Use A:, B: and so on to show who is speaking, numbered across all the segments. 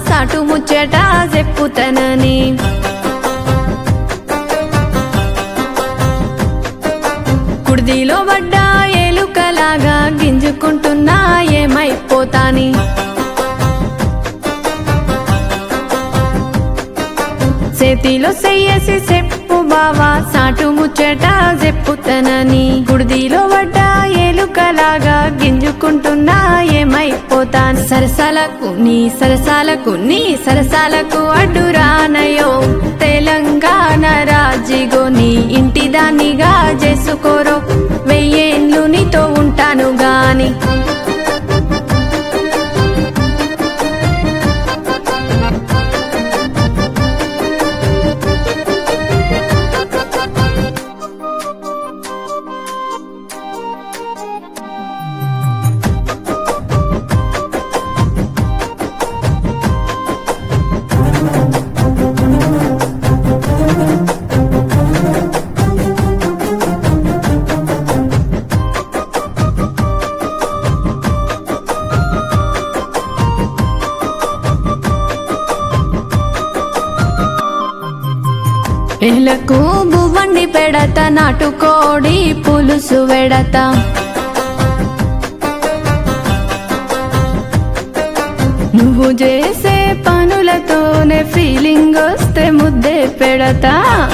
A: సాటు ముచ్చట చెప్పుతనని కుర్దీలో పడ్డ ఏలుకలాగా గింజుకుంటున్నా ఏమైపోతాని చేతిలో చెయ్యేసి చెప్పు బావా సాటు ముచ్చట చెప్పుతనని గుడిదిలో పడ్డ ఏలుకలాగా గింజుకుంటున్నా ఏమైపోతాను సరసాలకు నీ సరసాలకు నీ సరసాలకు అడ్డురానయో తెలంగాణ రాజిగో నీ ఇంటి దానిగా చేసుకోరో వెయ్యేండ్లు నీతో ఉంటాను గాని ఎలకు బువ్వండి పెడత నాటుకోడి పులుసు వెడత నువ్వు చేసే పనులతోనే ఫీలింగ్ వస్తే ముద్దే పెడతా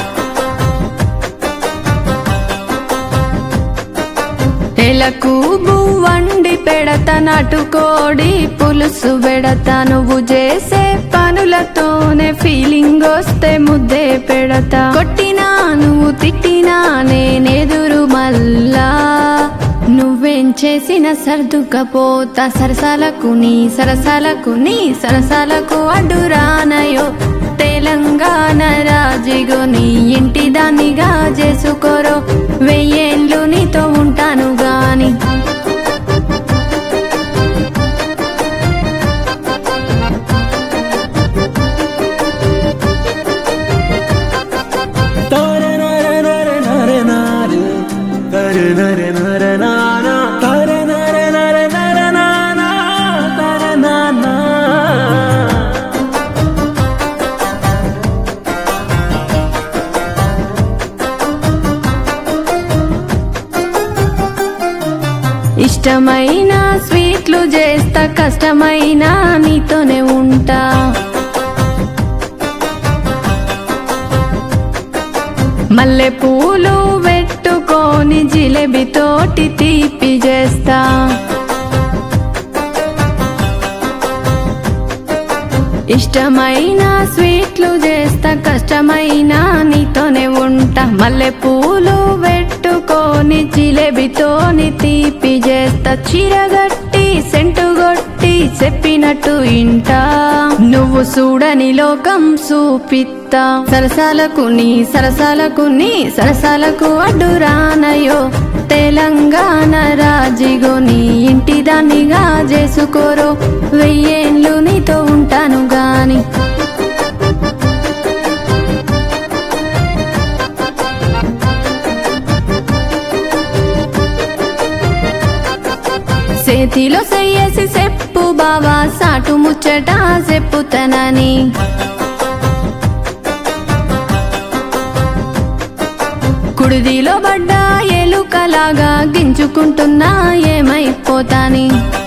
A: ఎలకు బువ్వండి పెడత నాటుకోడి పులుసు పెడతా నువ్వు చేసే పనులతోనే ఫీలింగ్ వస్తే ముద్దే పెడతా కొట్టినా నువ్వు తిట్టినా నేనెదురు మల్లా నువ్వేం చేసిన సర్దుకపోతా సరసాలకు నీ సరసాలకు నీ సరసాలకు అడ్డురానయో తెలంగాణ రాజిగో నీ ఇంటి దానిగా చేసుకోరో వెయ్యేండ్లు నీతో ఉంటాను గాని
B: Tare nare nare nare nare Tare nare nare nana Tare nare nare nare nana Tare nana
A: ఇష్టమైన స్వీట్లు చేస్తా కష్టమైన నీతోనే ఉంటా మల్లె పూలు పెట్టుకొని జిలేబితోటి తీపి చేస్తా ఇష్టమైన స్వీట్లు చేస్తా కష్టమైన నీతోనే ఉంటా మల్లె పూలు పెట్టుకొని జిలేబితోని తీపి చేస్తా చీరగట్టి సెంటు కొట్టి చెప్పినట్టు ఇంటా నువ్వు చూడని లోకం చూపిత్తా సరసాలకు నీ సరసాలకు నీ సరసాలకు అడ్డురానయో తెలంగాణ రాజిగో నీ ఇంటి దానిగా చేసుకోరో వెయ్యేండ్లు నీతో ఉంటాను గాని చేతిలో చెయ్యేసి చెప్పు బావా సాటు ముచ్చట చెప్పుతనని కుడిదిలో పడ్డ ఎలుకలాగా గింజుకుంటున్నా ఏమైపోతాని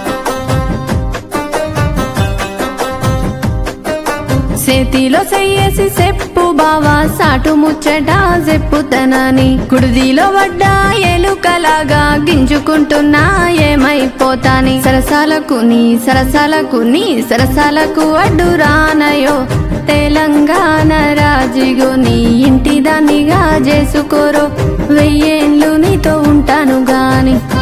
A: చేతిలో చెయ్యేసి చెప్పు బావా సాటు ముచ్చట చెప్పుతనని కుడిదిలో పడ్డ ఎలుకలాగా గింజుకుంటున్నా ఏమైపోతాని సరసాలకు నీ సరసాలకు నీ సరసాలకు అడ్డురానయో తెలంగాణ రాజిగో నీ ఇంటి దానిగా చేసుకోరో వెయ్యేండ్లు నీతో ఉంటాను గాని